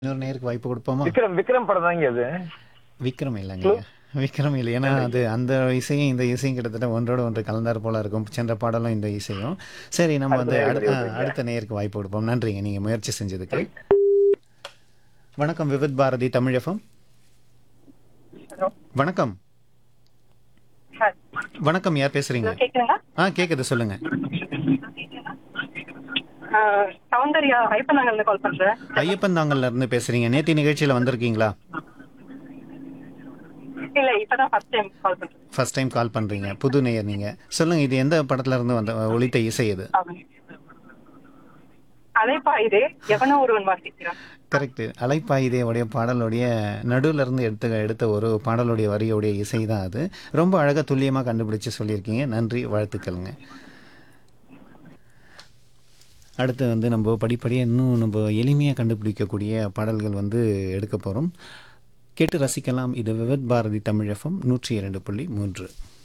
இன்னொரு நேருக்கு வாய்ப்பு கொடுப்போமா விக்ரம் விக்ரம் படம் தாங்க அது விக்ரம் இல்லைங்க விக்ரம் இல்லை ஏன்னா அது அந்த இசையும் இந்த இசையும் கிட்டத்தட்ட ஒன்றோட ஒன்று கலந்தார் போல இருக்கும் சென்ற பாடலும் இந்த இசையும் சரி நம்ம வந்து அடுத்த ஆ, அடுத்த நேருக்கு வாய்ப்பு கொடுப்போம் நன்றிங்க நீங்க முயற்சி செஞ்சதுக்கு வணக்கம் விவித் பாரதி தமிழ் எஃப்எம் வணக்கம் சார் வணக்கம் யார் பேசுறீங்க கேக்குதுங்களா ஆ கேக்குது சொல்லுங்க ஆஹ் சௌந்தர்யா ஐப்பநாங்கல்ல கால் பண்றேன் ஐயப்பன் தாங்கல்ல இருந்து பேசுறீங்க நேத்தி நிகழ்ச்சியில வந்திருக்கீங்களா இல்ல இப்பதான் ஃபர்ஸ்ட் டைம் கால் பண்றேன் ஃபர்ஸ்ட் டைம் கால் பண்றீங்க புது நேயர் நீங்க சொல்லுங்க இது எந்த படத்துல இருந்து வந்த ஒலித்த இசை இது அலைப்பா இது எவனோ ஒருவன் வாசிக்கிறான் கரெக்ட் அலைப்பாயுதே உடைய பாடலுடைய நடுவுல இருந்து எடுத்த எடுத்த ஒரு பாடலுடைய வரியோடைய இசை தான் அது ரொம்ப அழகா துல்லியமா கண்டுபிடிச்சு சொல்லியிருக்கீங்க நன்றி வாழ்த்துக்கள்ங்க அடுத்து வந்து நம்ம படிப்படியாக இன்னும் நம்ம எளிமையாக கண்டுபிடிக்கக்கூடிய பாடல்கள் வந்து எடுக்க போகிறோம் கேட்டு ரசிக்கலாம் இது விவத் பாரதி தமிழ் எஃப்எம் நூற்றி இரண்டு புள்ளி மூன்று